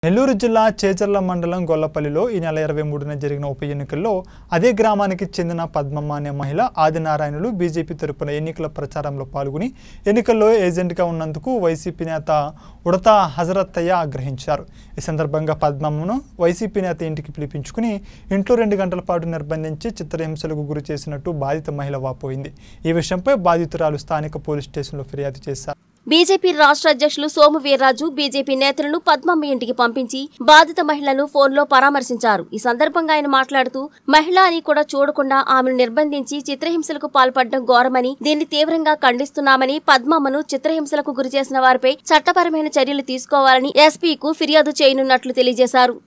నెల్లూరు జిల్లా చేచర్ల మండలం గొల్లపల్లిలో ఈ నెల ఇరవై మూడున జరిగిన ఉప ఎన్నికల్లో అదే గ్రామానికి చెందిన పద్మమ్మ అనే మహిళ ఆదినారాయణులు బీజేపీ తరపున ఎన్నికల ప్రచారంలో పాల్గొని ఎన్నికల్లో ఏజెంట్గా ఉన్నందుకు వైసీపీ నేత ఉడతా హజరత్తయ్య ఆగ్రహించారు ఈ సందర్భంగా పద్మమ్మను వైసీపీ నేత ఇంటికి పిలిపించుకుని ఇంట్లో రెండు గంటల పాటు నిర్బంధించి చిత్రహింసలకు గురి చేసినట్టు బాధిత మహిళ వాపోయింది ఈ విషయంపై బాధితురాలు స్థానిక పోలీస్ స్టేషన్లో ఫిర్యాదు చేశారు బీజేపీ రాష్ట్ర అధ్యక్షులు సోము వీర్రాజు బీజేపీ నేతలను పద్మమ్మ ఇంటికి పంపించి బాధిత మహిళను ఫోన్లో పరామర్శించారు ఈ సందర్భంగా ఆయన మాట్లాడుతూ మహిళ అని కూడా చూడకుండా ఆమెను నిర్బంధించి చిత్రహింసలకు పాల్పడడం ఘోరమని దీన్ని తీవ్రంగా ఖండిస్తున్నామని పద్మమ్మను చిత్రహింసలకు గురిచేసిన వారిపై చట్టపరమైన చర్యలు తీసుకోవాలని ఎస్పీకు ఫిర్యాదు చేయనున్నట్లు తెలియజేశారు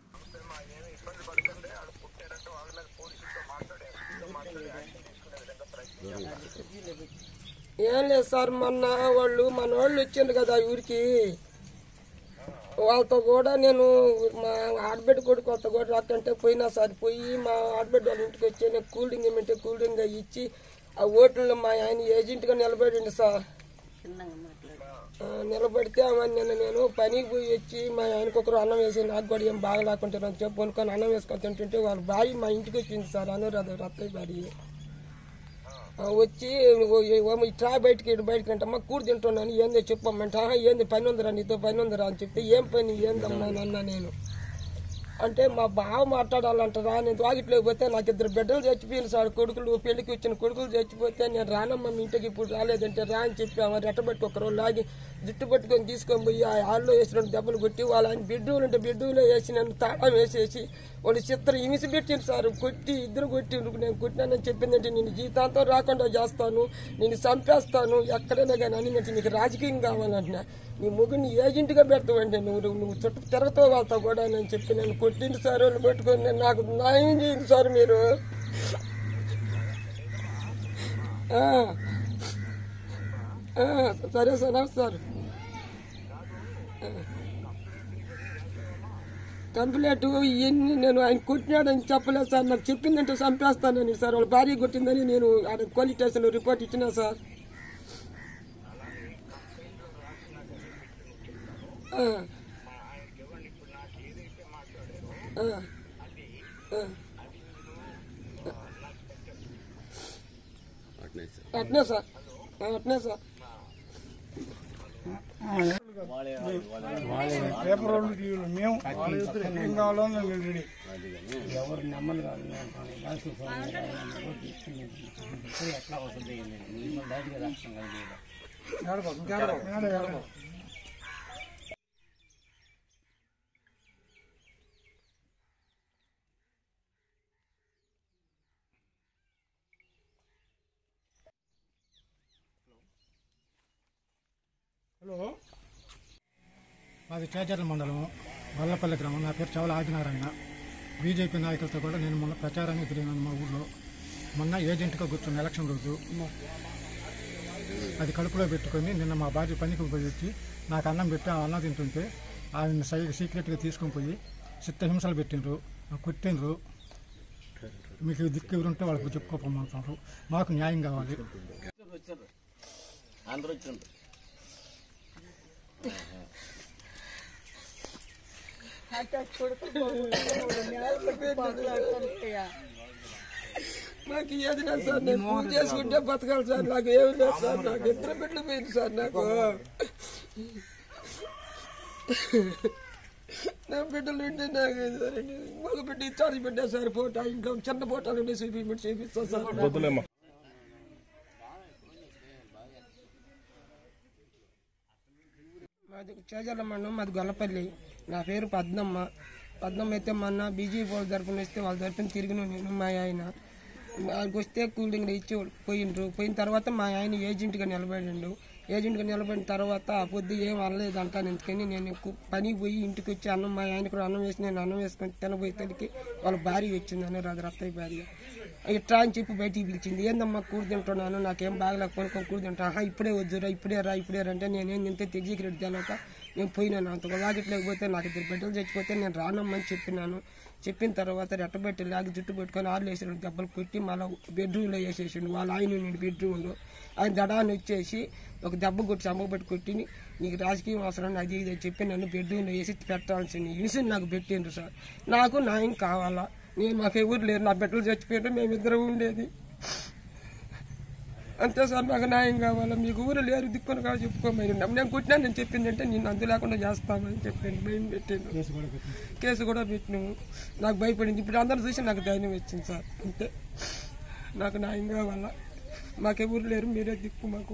ఏం లేదు సార్ మొన్న వాళ్ళు మన వాళ్ళు వచ్చిండ్రు కదా ఊరికి వాళ్ళతో కూడా నేను మా ఆడబిడ్డ కొడుకు వాళ్ళతో కూడా రాకంటే పోయినా సార్ పోయి మా ఆడబిడ్డ వాళ్ళ ఇంటికి వచ్చి నేను కూల్ డ్రింక్ ఇమ్మంటే కూల్ డ్రింక్ ఇచ్చి ఆ ఓట్లలో మా ఆయన ఏజెంట్గా నిలబడిండు సార్ ఆ, నిలబడితే ఆమె నిన్న నేను పనికి పోయి వచ్చి మా ఆయనకు ఒకరు అన్నం వేసి నాకు కూడా ఏం బాగా లేకుంటారని చెప్పి కొనుక్కొని అన్నం వేసుకొని తింటుంటే వాళ్ళ భార్య మా ఇంటికి వచ్చింది సార్ అనురాధ రత్తయ్య భార్య ఆ, వచ్చి ఓ- ఓ- ఈ ట్రా బయటికి ఇటు బయటికి అంటమ్మా కూర తింటున్నాను ఏందో చెప్పమ్మంటే "ఆహా, ఏంది పని ఉందిరా నీతో పని ఉందిరా అని చెప్తే ఏం పని ఏందమ్మా అన్నా నేను అంటే మా బావ మాట్లాడాలంటారా నేను వాకిట్లోకి పోతే నాకు ఇద్దరు బిడ్డలు చచ్చిపోయిన సార్ కొడుకులు పెళ్లికి వచ్చిన కొడుకులు చచ్చిపోతే నేను రానమ్మా మీ ఇంటికి ఇప్పుడు రాలేదంటే రా అని చెప్పి ఆమె రెట్టబెట్టి ఒకరు లాగి జుట్టు పట్టుకొని తీసుకొని పోయి ఆ హాల్లో వేసిన దెబ్బలు కొట్టి వాళ్ళ ఆయన బెడ్రూమ్లు ఉంటే బెడ్రూమ్లో వేసి నన్ను తాళం వేసేసి వాళ్ళు చిత్రం హింస పెట్టింది సార్ కొట్టి ఇద్దరు కొట్టి నేను కొట్టినానని చెప్పిందంటే నేను జీతాంతం రాకుండా చేస్తాను నేను చంపేస్తాను ఎక్కడైనా కానీ అని అంటే నీకు రాజకీయం కావాలంటున్నా నీ ముగ్గురిని ఏజెంట్గా పెడతావంటే నువ్వు నువ్వు చుట్టూ తిరగతావు వెళ్తావు కూడా అని చెప్పి నేను కొట్టింది సార్ వాళ్ళు పెట్టుకొని నేను నాకు న్యాయం చేయండి సార్ మీరు ఆ. ఆ, సరే సార్ సార్ కంప్లైంట్ ఇవన్నీ నేను ఆయన కొట్టినాడని చెప్పలేదు సార్ నాకు చెప్పిందంటే చంపేస్తానని సార్ వాళ్ళ భార్య కొట్టిందని నేను ఆడ పోలీస్ స్టేషన్లో రిపోర్ట్ ఇచ్చినా సార్ ఆ. ఆ. ఆ. అట్నే సార్ ఆ, అట్నే సార్ పేపర్ వాళ్ళు టీవీలు మేము వాళ్ళ ఇద్దరు ఏం కావాలో మేము రెడీ హలో మాది చేచర్ల మండలం వల్లపల్లి గ్రామం నా పేరు చవల ఆదినారాయణ బీజేపీ నాయకులతో కూడా నేను మొన్న ప్రచారానికి తిరిగినాను మా ఊళ్ళో మొన్న ఏజెంట్గా కూర్చున్న ఎలక్షన్ రోజు అది కడుపులో పెట్టుకొని నిన్న మా భార్య పనికి పోయి వచ్చి నాకు అన్నం పెట్టి ఆ అన్నం తింటుంటే ఆయన సై సీక్రెట్గా తీసుకొని పోయి చిత్తహింసలు పెట్టిండ్రు కొట్టిండ్రు మీకు దిక్కు ఎవరుంటే వాళ్ళకి చెప్పుకోపోమంటారు మాకు న్యాయం కావాలి నాకు ఏది లేదు సార్ నేను పూజ చేసుకుంటే బతకాలి సార్ నాకు ఏమి లేదు సార్ నాకు ఇద్దరు బిడ్డలు పోయింది సార్ నాకు నా బిడ్డలు ఉంటే నాకు సార్ మగ బిడ్డ ఇచ్చారు బిడ్డ సార్ ఫోటో ఇంట్లో చిన్న ఫోటోలు ఉండే చూపించి చూపిస్తాను సార్ మాది చేజల మండలం మాది గొల్లపల్లి నా పేరు పద్మమ్మ పద్మమ్మ అయితే మొన్న బీజేపీ వాళ్ళ తరఫున వస్తే వాళ్ళ తరఫున తిరిగిన నేను మా ఆయన వాళ్ళకి వస్తే కూల్ డ్రింక్ ఇచ్చి పోయిండ్రు పోయిన తర్వాత మా ఆయన ఏజెంట్గా నిలబడిండు ఏజెంట్గా నిలబడిన తర్వాత ఆ పొద్దు ఏం అనలేదు అంటాను ఎందుకని నేను కు- పనికి పోయి ఇంటికి వచ్చి అన్నం మా ఆయన కూడా అన్నం వేసి నేను అన్నం వేసుకొని తినబోయే తల్లికి వాళ్ళ భార్య వచ్చింది అని రాదు రత్తయ్య భార్య ఇట్లా అని చెప్పి బయటికి పిలిచింది ఏందమ్మా కూర తింటున్నాను నాకేం బాగలేక కొనుక్కొని కూర తింటా ఆహా ఇప్పుడే వద్దురా ఇప్పుడే రా ఇప్పుడే రా అంటే నేనేం తింటే ఎగ్జిక్యూటివ్ తెలక నేను పోయినాను అంత వాకిట్లేకపోతే నాకు ఇద్దరు బిడ్డలు చచ్చిపోతే నేను రానమ్మని చెప్పినాను చెప్పిన తర్వాత రెట్టబెట్టి లాగి జుట్టు పెట్టుకొని ఆరు వేసి రెండు దెబ్బలు కొట్టి మళ్ళీ బెడ్రూమ్లో వేసేసిండు వాళ్ళ ఆయన నేను బెడ్రూమ్లో ఆయన దడాన్ని వచ్చేసి ఒక దెబ్బ కొట్టి చంపబెట్టి కొట్టి నీకు రాజకీయం అవసరం అది ఇది అని చెప్పి నన్ను బెడ్రూమ్లో వేసి పెట్టాల్సింది హింస నాకు పెట్టిండ్రు సార్ నాకు న్యాయం కావాలా నేను మాకు ఎవరు లేరు నా బిడ్డలు చచ్చిపోయారు మేమిద్దరం ఉండేది అంతే సార్ నాకు న్యాయం కావాలా మీకు ఊరు లేరు దిక్కుని కాదు చెప్పుకోమని నేను కొట్టినా నేను చెప్పింది అంటే నేను అందు లేకుండా చేస్తామని చెప్పాను భయం పెట్టాను కేసు కూడా పెట్టి కేసు కూడా పెట్టినాము నాకు భయపడింది ఇప్పుడు అందరూ చూసి నాకు ధైర్యం వచ్చింది సార్ అంతే నాకు న్యాయం కావాలా మాకెవరు లేరు మీరే దిక్కు మాకు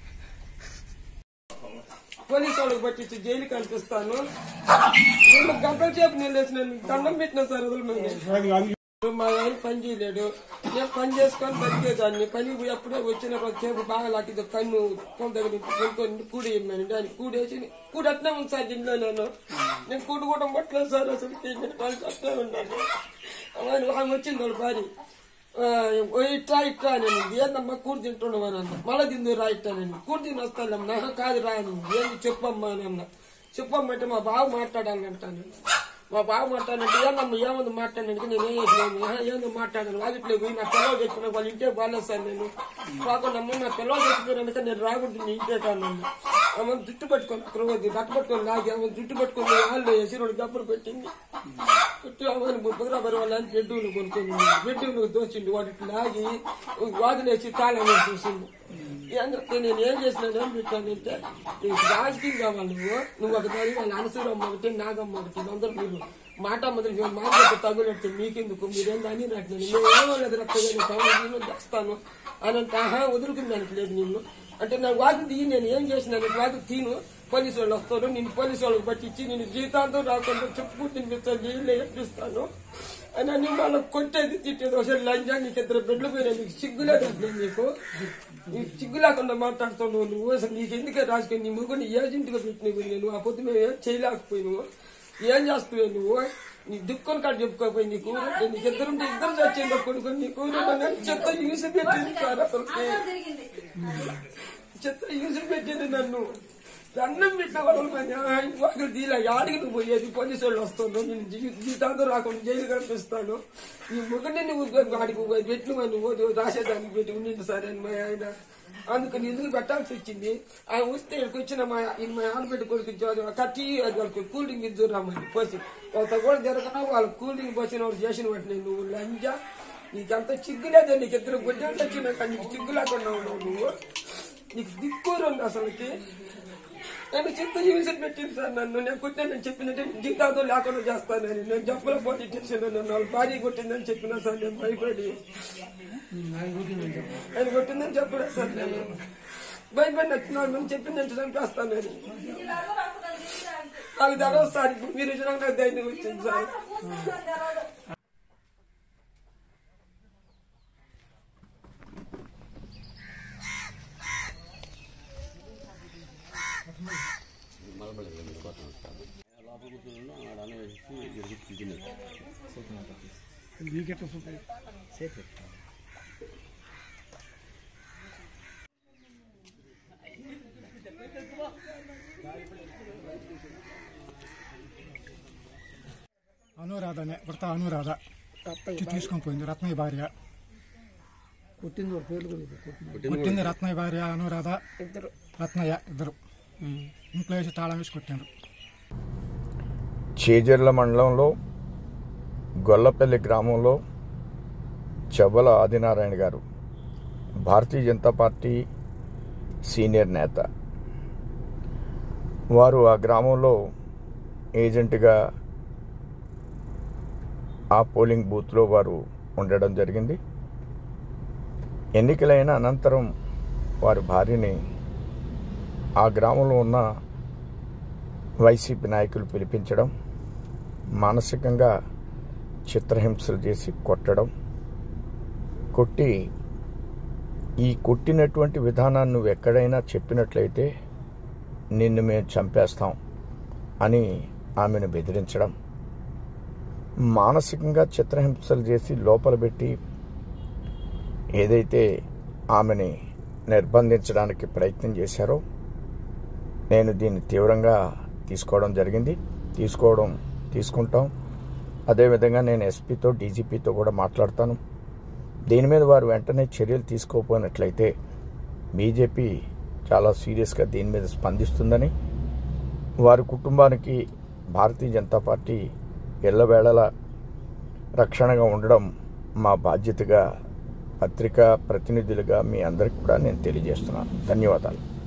పోలీసు వాళ్ళకి పట్టించి జైలుకి అనిపిస్తాను రెండు గంటల సేపు నేను లేచిన దండం పెట్టిన సార్ వదలమని మా ఆయన పని చేయలేడు నేను పని చేసుకొని బతికేదాన్ని పని పోయి అప్పుడే వచ్చిన సేపు బాగా లాంటిది కన్ను కొంత కొనుక్కొని కూడి ఇమ్మాను దాన్ని కూడేసి కూడి అట్నే ఉంది సార్ దీనిలో నేను నేను కూడు కూడా పట్టలేదు సార్ అసలు నేను వాళ్ళకి అట్లే ఉన్నాను ఆయన ఆమె వచ్చింది వాళ్ళ భార్య ఆ, ఓ ఇట్లా ఇట్లా నేను ఏందమ్మా కూడి తింటున్నావు అని అన్న మళ్ళీ తిందు రా ఇట్లా నేను కూడి తిని వస్తానమ్మా "ఆహా, కాదు రా అని ఏంది చెప్పమ్మా అని అన్న చెప్పమ్మంటే మా బావ మాట్లాడాలంటాను మా బావ మాట్లాడంటే ఏందమ్మా ఏముంది మాట్లాడడానికి నేను ఏం చేసినాను "ఆహా, ఏందో మాట్లాడాను వాగిట్లే పోయి నా పిల్లలు తెచ్చుకున్నా వాళ్ళ ఇంటే బాగాలేదు సార్ నేను కాకుండా అమ్మ నా పిల్లలు తెచ్చుకున్నాక నేను రాకూడదు నీ ఇంటే కాను ఆమె జుట్టు పట్టుకొని క్రొవ్వది బట్ట పట్టుకొని లాగి ఆమె జుట్టు పట్టుకొని వాళ్ళు వేసి రెండు దెబ్బలు పెట్టింది చుట్టూ ఆమెను బుగ్గరాబరి వాళ్ళ బెడ్డూలు కొనుక్కొని బెడ్డూలు దోచిండు వాటి లాగి వాదిలేసి తాళం వేసి చూసింది అందుకే నేను ఏం చేసినాను ఏం పెట్టానంటే నీకు రాజకీయం కావాలి నువ్వు నువ్వు ఒక దాని వాళ్ళ అనసూరమ్మ ఒకటి నాగమ్మ ఒకటి అందరూ మీరు మాట మొదలు మేము మాట తగులెడితే మీకెందుకు మీరేం కానీ నాకు నేను ఏమో లేదు రక్తం తెస్తాను అని అంటే ఆహా వదులుకుని దానికి లేదు నిన్ను అంటే నాకు వాకి తీయి నేను ఏం చేసినాను వాకి తీను పోలీసు వాళ్ళు వస్తారు నేను పోలీసు వాళ్ళకి పట్టించి నేను జీతాంతం రాకుండా చెప్పుకు తినిపిస్తాను జైల్లో ఎప్పిస్తాను అని అని వాళ్ళకి కొట్టేది తిట్టేది ఒకసారి లంజా నీకు ఇద్దరు బిడ్డలు పోయినా నీకు సిగ్గులేదు అసలు నీకు నీకు సిగ్గు లేకుండా మాట్లాడుతున్నావు నువ్వు అసలు నీకు ఎందుకే రాజకీయం నీ ముగ్గురు ఏజెంట్గా పెట్టినవి నేను ఆ పొద్దు మేము ఏం చేయలేకపోయినావు ఏం చేస్తున్నావు నువ్వు నీ దుఃఖం కాదు చెప్పుకోపోయి నీకు నీకు ఇద్దరుంటే ఇద్దరు చచ్చింది కొడుకు నీకు చెత్త యూసి పెట్టింది సార్ అసలుకి చెత్త యూసి పెట్టింది నన్ను దండం పెట్టిన వాళ్ళు ఒకరు దీలా యాడికి నువ్వు పోయేది పోలీసు వాళ్ళు వస్తాను నేను జీ- జీతాంతో రాకుండా జైలు కనిపిస్తాను ఈ ముగ్గురిని నువ్వు వాడికి పెట్టిన నువ్వు రాసేదానికి పెట్టి ఉండింది సరే అని మా ఆయన అందుకని ఎందుకు పెట్టాల్సి వచ్చింది ఆయన వస్తే ఇక్కడికి వచ్చిన మా ఈయన మా ఆడబిడ్డ కొడుకు జో- కట్టి అది వాళ్ళకి కూల్ డ్రింక్ ఇద్దరు రమ్మని పోసి వాళ్ళతో కూడా జరగనా వాళ్ళ కూల్ డ్రింక్ పోసిన వాళ్ళు చేసిన వాటిని నువ్వు లంజా నీకంత చిగ్గులేదు నీకు ఇద్దరు గుడ్డలు వచ్చినాక నీకు చిగ్గు లేకుండా ఉన్నావు నువ్వు నీకు దిక్కురు ఉంది అసలుకి నన్ను చిత్త హింసలు పెట్టింది సార్ నన్ను నేను కొట్టినా నేను చెప్పినట్టే జీతాంతో లేకుండా చేస్తానని నేను చెప్పలో పోటీ చేసాను నన్ను వాళ్ళ భార్య కొట్టిందని చెప్పినా సార్ నేను భయపడి ఆయన కొట్టిందని చెప్పడా సార్ నేను భయపడి నచ్చినాను నేను చెప్పిందంటే చంపేస్తానని నాకు తెలవదు సార్ ఇప్పుడు మీరు ఇచ్చినాక నాకు ధైర్యం వచ్చింది సార్ మీకెట్లా చూపి అనురాధనే భర్త అనురాధ ఇచ్చి తీసుకొని పోయింది రత్నయ్య భార్య కొట్టింది ఒక పేర్లు కూడా కొట్టింది కొట్టింది రత్నయ్య భార్య అనురాధ ఇద్దరు రత్నయ్య ఇద్దరు ఇంట్లో వేసి తాళం వేసి కొట్టిండ్రు చేజర్ల మండలంలో గొల్లపల్లి గ్రామంలో చెవ్వల ఆదినారాయణ గారు భారతీయ జనతా పార్టీ సీనియర్ నేత వారు ఆ గ్రామంలో ఏజెంట్గా ఆ పోలింగ్ బూత్లో వారు ఉండడం జరిగింది ఎన్నికలైన అనంతరం వారి భార్యని ఆ గ్రామంలో ఉన్న వైసీపీ నాయకులు పిలిపించడం మానసికంగా చిత్రహింసలు చేసి కొట్టడం కొట్టి ఈ కొట్టినటువంటి విధానాన్ని నువ్వు ఎక్కడైనా చెప్పినట్లయితే నిన్ను మేము చంపేస్తాం అని ఆమెను బెదిరించడం మానసికంగా చిత్రహింసలు చేసి లోపల పెట్టి ఏదైతే ఆమెని నిర్బంధించడానికి ప్రయత్నం చేశారో నేను దీన్ని తీవ్రంగా తీసుకోవడం జరిగింది తీసుకోవడం తీసుకుంటాం అదేవిధంగా నేను ఎస్పీతో డీజీపీతో కూడా మాట్లాడతాను దీని మీద వారు వెంటనే చర్యలు తీసుకోకపోయినట్లయితే బీజేపీ చాలా సీరియస్గా దీని మీద స్పందిస్తుందని వారి కుటుంబానికి భారతీయ జనతా పార్టీ ఎల్లవేళలా రక్షణగా ఉండడం మా బాధ్యతగా పత్రికా ప్రతినిధులుగా మీ అందరికి కూడా నేను తెలియజేస్తున్నాను ధన్యవాదాలు